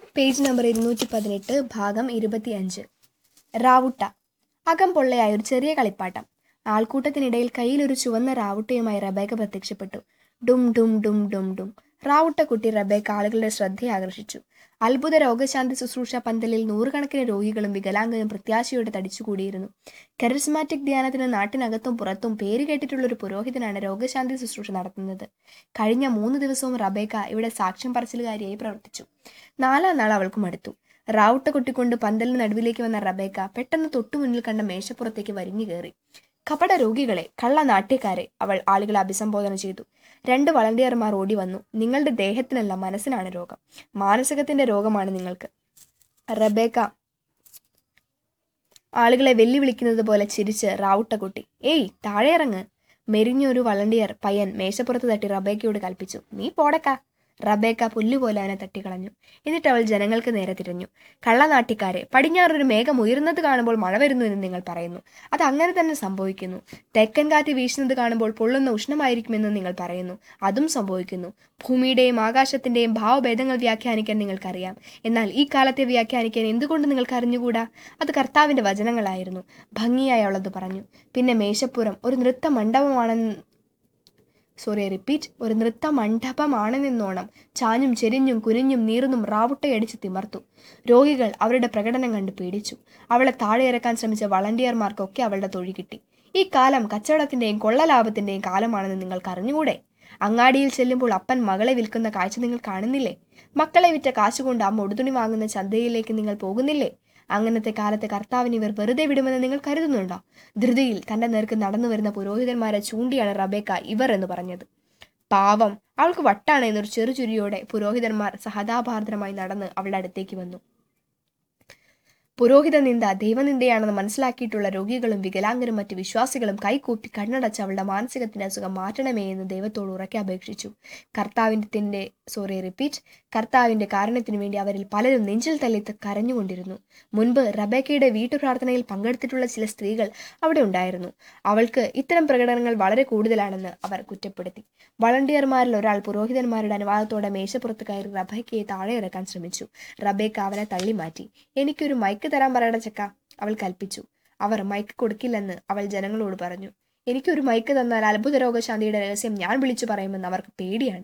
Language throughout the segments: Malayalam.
പേജ് നമ്പർ ഇരുന്നൂറ്റി പതിനെട്ട് ഭാഗം ഇരുപത്തിയഞ്ച് റാവുട്ട അകം പൊള്ളയായ ഒരു ചെറിയ കളിപ്പാട്ടം ആൾക്കൂട്ടത്തിനിടയിൽ കയ്യിലൊരു ചുവന്ന റാവുട്ടയുമായി റബേക്ക പ്രത്യക്ഷപ്പെട്ടു ഡും ഡും ഡും ഡും ഡും റാവുട്ട കുട്ടി റബേക്ക ആളുകളുടെ ശ്രദ്ധയെ ആകർഷിച്ചു അത്ഭുത രോഗശാന്തി ശുശ്രൂഷ പന്തലിൽ നൂറുകണക്കിന് രോഗികളും വികലാംഗരും പ്രത്യാശയോടെ തടിച്ചുകൂടിയിരുന്നു കറിസ്മാറ്റിക് ധ്യാനത്തിന് നാട്ടിനകത്തും പുറത്തും പേര് കേട്ടിട്ടുള്ള ഒരു പുരോഹിതനാണ് രോഗശാന്തി ശുശ്രൂഷ നടത്തുന്നത് കഴിഞ്ഞ മൂന്ന് ദിവസവും റബേക്ക ഇവിടെ സാക്ഷ്യം പറച്ചിലുകാരിയായി പ്രവർത്തിച്ചു നാലാം നാൾ അവൾക്ക് മടുത്തു റാവുട്ട കൊട്ടിക്കൊണ്ട് പന്തലിന് നടുവിലേക്ക് വന്ന റബേക്ക പെട്ടെന്ന് തൊട്ടുമുന്നിൽ കണ്ട മേശപ്പുറത്തേക്ക് വരിഞ്ഞു കയറി കപട രോഗികളെ കള്ള നാട്യക്കാരെ അവൾ ആളുകളെ അഭിസംബോധന ചെയ്തു രണ്ട് വളണ്ടിയർമാർ ഓടി വന്നു നിങ്ങളുടെ ദേഹത്തിനല്ല മനസ്സിനാണ് രോഗം മാനസികത്തിന്റെ രോഗമാണ് നിങ്ങൾക്ക് റബേക്ക ആളുകളെ വെല്ലുവിളിക്കുന്നത് പോലെ ചിരിച്ച് റാവുട്ട കുട്ടി ഏയ് താഴെ ഇറങ്ങ് മെരിഞ്ഞൊരു വളണ്ടിയർ പയ്യൻ മേശപ്പുറത്ത് തട്ടി റബേക്കയോട് കൽപ്പിച്ചു നീ പോടക്ക റബേക്ക പുല്ലുപോലെ അവനെ തട്ടിക്കളഞ്ഞു എന്നിട്ട് അവൾ ജനങ്ങൾക്ക് നേരെ തിരിഞ്ഞു കള്ളനാട്ടിക്കാരെ പടിഞ്ഞാറൊരു മേഘം ഉയരുന്നത് കാണുമ്പോൾ മഴ വരുന്നു എന്ന് നിങ്ങൾ പറയുന്നു അത് അങ്ങനെ തന്നെ സംഭവിക്കുന്നു തെക്കൻ കാറ്റ് വീശുന്നത് കാണുമ്പോൾ പൊള്ളുന്ന ഉഷ്ണമായിരിക്കുമെന്ന് നിങ്ങൾ പറയുന്നു അതും സംഭവിക്കുന്നു ഭൂമിയുടെയും ആകാശത്തിന്റെയും ഭാവഭേദങ്ങൾ വ്യാഖ്യാനിക്കാൻ നിങ്ങൾക്കറിയാം എന്നാൽ ഈ കാലത്തെ വ്യാഖ്യാനിക്കാൻ എന്തുകൊണ്ട് നിങ്ങൾക്ക് അറിഞ്ഞുകൂടാ അത് കർത്താവിന്റെ വചനങ്ങളായിരുന്നു ഭംഗിയായി അവളത് പറഞ്ഞു പിന്നെ മേശപ്പുറം ഒരു നൃത്ത മണ്ഡപമാണെന്ന് സോറി റിപ്പീറ്റ് ഒരു നൃത്ത മണ്ഡപമാണെന്നോണം ചാഞ്ഞും ചെരിഞ്ഞും കുനിഞ്ഞും നീറുന്നും റാവുട്ടയടിച്ച് തിമർത്തു രോഗികൾ അവരുടെ പ്രകടനം കണ്ട് പേടിച്ചു അവളെ താഴെ ഇറക്കാൻ ശ്രമിച്ച വളണ്ടിയർമാർക്കൊക്കെ അവളുടെ തൊഴി കിട്ടി ഈ കാലം കച്ചവടത്തിന്റെയും കൊള്ളലാഭത്തിന്റെയും കാലമാണെന്ന് നിങ്ങൾക്ക് അറിഞ്ഞുകൂടെ അങ്ങാടിയിൽ ചെല്ലുമ്പോൾ അപ്പൻ മകളെ വിൽക്കുന്ന കാഴ്ച നിങ്ങൾ കാണുന്നില്ലേ മക്കളെ വിറ്റ കാശുകൊണ്ട് ആ മൊടുതുണി വാങ്ങുന്ന ചന്തയിലേക്ക് നിങ്ങൾ പോകുന്നില്ലേ അങ്ങനത്തെ കാലത്തെ കർത്താവിന് ഇവർ വെറുതെ വിടുമെന്ന് നിങ്ങൾ കരുതുന്നുണ്ടോ ധൃതിയിൽ തന്റെ നേർക്ക് നടന്നു വരുന്ന പുരോഹിതന്മാരെ ചൂണ്ടിയാണ് റബേക്ക ഇവർ എന്ന് പറഞ്ഞത് പാവം അവൾക്ക് വട്ടാണ് എന്നൊരു ചെറുചുരിയോടെ പുരോഹിതന്മാർ സഹതാപാർദ്രമായി നടന്ന് അവളുടെ അടുത്തേക്ക് വന്നു പുരോഹിത നിന്ദ ദൈവനിന്ദയാണെന്ന് മനസ്സിലാക്കിയിട്ടുള്ള രോഗികളും വികലാംഗരും മറ്റ് വിശ്വാസികളും കൈകൂപ്പി കണ്ണടച്ച് അവളുടെ മാനസികത്തിന്റെ അസുഖം മാറ്റണമേ എന്ന് ദൈവത്തോട് ഉറക്കെ അപേക്ഷിച്ചു കർത്താവിന്റെ സോറി റിപ്പീറ്റ് കർത്താവിന്റെ കാരണത്തിനു വേണ്ടി അവരിൽ പലരും നെഞ്ചിൽ തല്ലി കരഞ്ഞുകൊണ്ടിരുന്നു മുൻപ് റബേക്കയുടെ വീട്ടുപ്രാർത്ഥനയിൽ പങ്കെടുത്തിട്ടുള്ള ചില സ്ത്രീകൾ അവിടെ ഉണ്ടായിരുന്നു അവൾക്ക് ഇത്തരം പ്രകടനങ്ങൾ വളരെ കൂടുതലാണെന്ന് അവർ കുറ്റപ്പെടുത്തി വളണ്ടിയർമാരിൽ ഒരാൾ പുരോഹിതന്മാരുടെ അനുവാദത്തോടെ മേശപ്പുറത്ത് കയറി റബേക്കയെ താഴെ ഇറക്കാൻ ശ്രമിച്ചു റബേക്ക അവനെ തള്ളി മാറ്റി എനിക്കൊരു മൈക്ക് തരാൻ പറയണ ചക്ക അവൾ കൽപ്പിച്ചു അവർ മൈക്ക് കൊടുക്കില്ലെന്ന് അവൾ ജനങ്ങളോട് പറഞ്ഞു എനിക്കൊരു മൈക്ക് തന്നാൽ അത്ഭുത രോഗശാന്തിയുടെ രഹസ്യം ഞാൻ വിളിച്ചു പറയുമെന്ന് അവർക്ക് പേടിയാണ്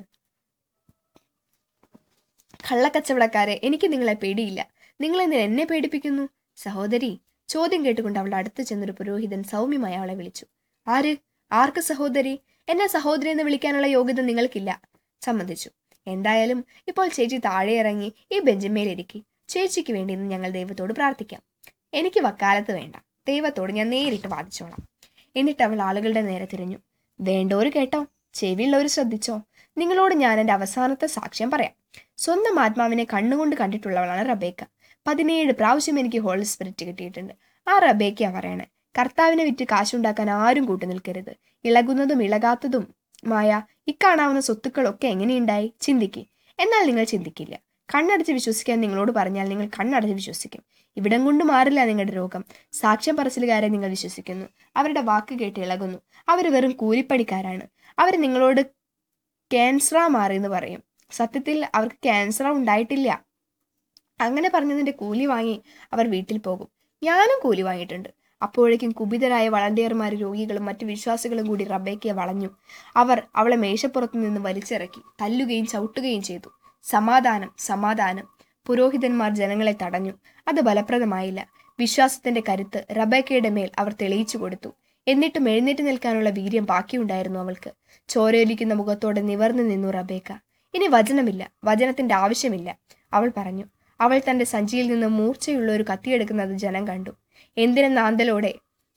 കള്ളക്കച്ചവടക്കാരെ എനിക്ക് നിങ്ങളെ പേടിയില്ല നിങ്ങൾ എന്തിന് എന്നെ പേടിപ്പിക്കുന്നു സഹോദരി ചോദ്യം കേട്ടുകൊണ്ട് അവളുടെ അടുത്ത് ചെന്നൊരു പുരോഹിതൻ സൗമ്യമായി അവളെ വിളിച്ചു ആര് ആർക്ക് സഹോദരി എന്നെ സഹോദരി എന്ന് വിളിക്കാനുള്ള യോഗ്യത നിങ്ങൾക്കില്ല സമ്മതിച്ചു എന്തായാലും ഇപ്പോൾ ചേച്ചി താഴെ ഇറങ്ങി ഈ ബെഞ്ചിന്മേലിരിക്കി ചേച്ചിക്ക് വേണ്ടി ഇന്ന് ഞങ്ങൾ ദൈവത്തോട് പ്രാർത്ഥിക്കാം എനിക്ക് വക്കാലത്ത് വേണ്ട ദൈവത്തോട് ഞാൻ നേരിട്ട് വാദിച്ചോളാം എന്നിട്ട് അവൾ ആളുകളുടെ നേരെ തിരിഞ്ഞു വേണ്ടോര് കേട്ടോ ചെവിയുള്ളവർ ശ്രദ്ധിച്ചോ നിങ്ങളോട് ഞാൻ എൻ്റെ അവസാനത്തെ സാക്ഷ്യം പറയാം സ്വന്തം ആത്മാവിനെ കണ്ണുകൊണ്ട് കണ്ടിട്ടുള്ളവളാണ് റബേക്ക പതിനേഴ് പ്രാവശ്യം എനിക്ക് ഹോളി സ്പിരിറ്റ് കിട്ടിയിട്ടുണ്ട് ആ റബേക്ക പറയണേ കർത്താവിനെ വിറ്റ് കാശുണ്ടാക്കാൻ ആരും കൂട്ടു നിൽക്കരുത് ഇളകുന്നതും ഇളകാത്തതുമായ ഇക്കാണാവുന്ന സ്വത്തുക്കളൊക്കെ എങ്ങനെയുണ്ടായി ചിന്തിക്ക് എന്നാൽ നിങ്ങൾ ചിന്തിക്കില്ല കണ്ണടച്ച് വിശ്വസിക്കാൻ നിങ്ങളോട് പറഞ്ഞാൽ നിങ്ങൾ കണ്ണടച്ച് വിശ്വസിക്കും ഇവിടം കൊണ്ട് മാറില്ല നിങ്ങളുടെ രോഗം സാക്ഷ്യം പറച്ചിലുകാരെ നിങ്ങൾ വിശ്വസിക്കുന്നു അവരുടെ വാക്ക് കേട്ട് ഇളകുന്നു അവർ വെറും കൂലിപ്പണിക്കാരാണ് അവർ നിങ്ങളോട് ക്യാൻസറാ മാറിയെന്ന് പറയും സത്യത്തിൽ അവർക്ക് ക്യാൻസർ ഉണ്ടായിട്ടില്ല അങ്ങനെ പറഞ്ഞതിന്റെ കൂലി വാങ്ങി അവർ വീട്ടിൽ പോകും ഞാനും കൂലി വാങ്ങിയിട്ടുണ്ട് അപ്പോഴേക്കും കുപിതരായ വളണ്ടിയർമാർ രോഗികളും മറ്റു വിശ്വാസികളും കൂടി റബേക്കയെ വളഞ്ഞു അവർ അവളെ മേശപ്പുറത്തു നിന്ന് വലിച്ചിറക്കി തല്ലുകയും ചവിട്ടുകയും ചെയ്തു സമാധാനം സമാധാനം പുരോഹിതന്മാർ ജനങ്ങളെ തടഞ്ഞു അത് ഫലപ്രദമായില്ല വിശ്വാസത്തിന്റെ കരുത്ത് റബേക്കയുടെ മേൽ അവർ തെളിയിച്ചു കൊടുത്തു എന്നിട്ടും എഴുന്നേറ്റ് നിൽക്കാനുള്ള വീര്യം ബാക്കിയുണ്ടായിരുന്നു അവൾക്ക് ചോരയൊലിക്കുന്ന മുഖത്തോടെ നിവർന്നു നിന്നു റബേക്ക ഇനി വചനമില്ല വചനത്തിന്റെ ആവശ്യമില്ല അവൾ പറഞ്ഞു അവൾ തന്റെ സഞ്ചിയിൽ നിന്ന് മൂർച്ചയുള്ള ഒരു കത്തിയെടുക്കുന്നത് ജനം കണ്ടു എന്തിനെന്ന ആന്തലോടെ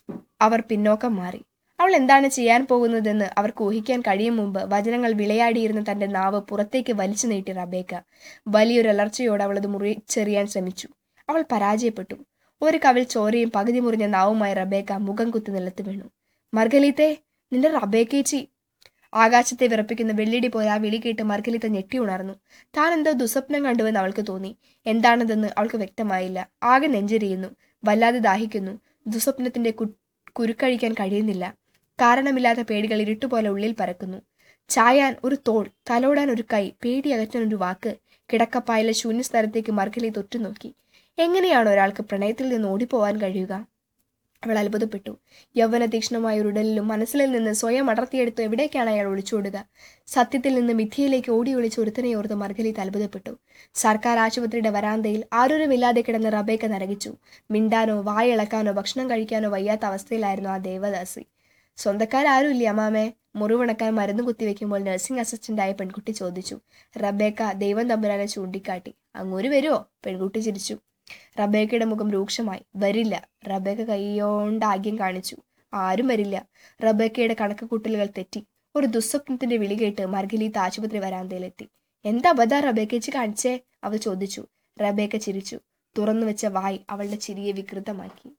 അവർ പിന്നോക്കം മാറി അവൾ എന്താണ് ചെയ്യാൻ പോകുന്നതെന്ന് അവർക്ക് ഊഹിക്കാൻ കഴിയും മുമ്പ് വചനങ്ങൾ വിളയാടിയിരുന്ന തന്റെ നാവ് പുറത്തേക്ക് വലിച്ചു നീട്ടി റബേക്ക വലിയൊരു അലർച്ചയോടെ അവളത് മുറിച്ചെറിയാൻ ശ്രമിച്ചു അവൾ പരാജയപ്പെട്ടു ഒരു കവിൾ ചോരയും പകുതി മുറിഞ്ഞ നാവുമായി റബേക്ക മുഖം കുത്തി നിലത്ത് വീണു മർഗലീത്തെ നിന്റെ റബേക്കേച്ചി ആകാശത്തെ വിറപ്പിക്കുന്ന വെള്ളിടി പോലെ ആ വിളി കേട്ട് മർഗലിത്ത ഞെട്ടി ഉണർന്നു താൻ എന്തോ ദുസ്വപ്നം കണ്ടുവെന്ന് അവൾക്ക് തോന്നി എന്താണതെന്ന് അവൾക്ക് വ്യക്തമായില്ല ആകെ നെഞ്ചെരിയുന്നു വല്ലാതെ ദാഹിക്കുന്നു ദുസ്വപ്നത്തിന്റെ കുരുക്കഴിക്കാൻ കഴിയുന്നില്ല കാരണമില്ലാത്ത പേടികൾ ഇരുട്ടുപോലെ ഉള്ളിൽ പരക്കുന്നു ചായാൻ ഒരു തോൾ തലോടാൻ ഒരു കൈ പേടി അകറ്റാൻ ഒരു വാക്ക് കിടക്കപ്പായിലെ ശൂന്യ സ്ഥലത്തേക്ക് മർഗലി തൊറ്റുനോക്കി എങ്ങനെയാണ് ഒരാൾക്ക് പ്രണയത്തിൽ നിന്ന് ഓടിപ്പോവാൻ കഴിയുക അവൾ അത്ഭുതപ്പെട്ടു യൗവന തീക്ഷ്ണമായ ഒരു ഉടലിലും മനസ്സിൽ നിന്ന് സ്വയം അടർത്തിയെടുത്ത് എവിടേക്കാണ് അയാൾ ഒളിച്ചോടുക സത്യത്തിൽ നിന്ന് മിഥ്യയിലേക്ക് ഓടി ഒളിച്ച് ഒരുത്തനെ ഓർത്ത് മർഗലീത്ത് അത്ഭുതപ്പെട്ടു സർക്കാർ ആശുപത്രിയുടെ വരാന്തയിൽ ആരൊരുമില്ലാതെ കിടന്ന് റബേക്ക നരകിച്ചു മിണ്ടാനോ വായിളക്കാനോ ഭക്ഷണം കഴിക്കാനോ വയ്യാത്ത അവസ്ഥയിലായിരുന്നു ആ ദേവദാസി സ്വന്തക്കാരും അമ്മാമേ മുറിവുണക്കാൻ മരുന്ന് കുത്തിവെക്കുമ്പോൾ നഴ്സിംഗ് അസിസ്റ്റന്റായ പെൺകുട്ടി ചോദിച്ചു റബേക്ക ദൈവം തമ്പുരാനെ ചൂണ്ടിക്കാട്ടി അങ്ങോട്ട് വരുമോ പെൺകുട്ടി ചിരിച്ചു റബേക്കയുടെ മുഖം രൂക്ഷമായി വരില്ല റബേക്ക കൈയോണ്ട് ആഗ്യം കാണിച്ചു ആരും വരില്ല റബേക്കയുടെ കണക്ക് കൂട്ടലുകൾ തെറ്റി ഒരു ദുസ്വപ്നത്തിന്റെ വിളി കേട്ട് മർഗലീത്ത് ആശുപത്രി വരാന്തയിലെത്തി എന്താ അബദ്ധ റബേക്കേച്ച് കാണിച്ചേ അവൾ ചോദിച്ചു റബേക്ക ചിരിച്ചു തുറന്നു വെച്ച വായ് അവളുടെ ചിരിയെ വികൃതമാക്കി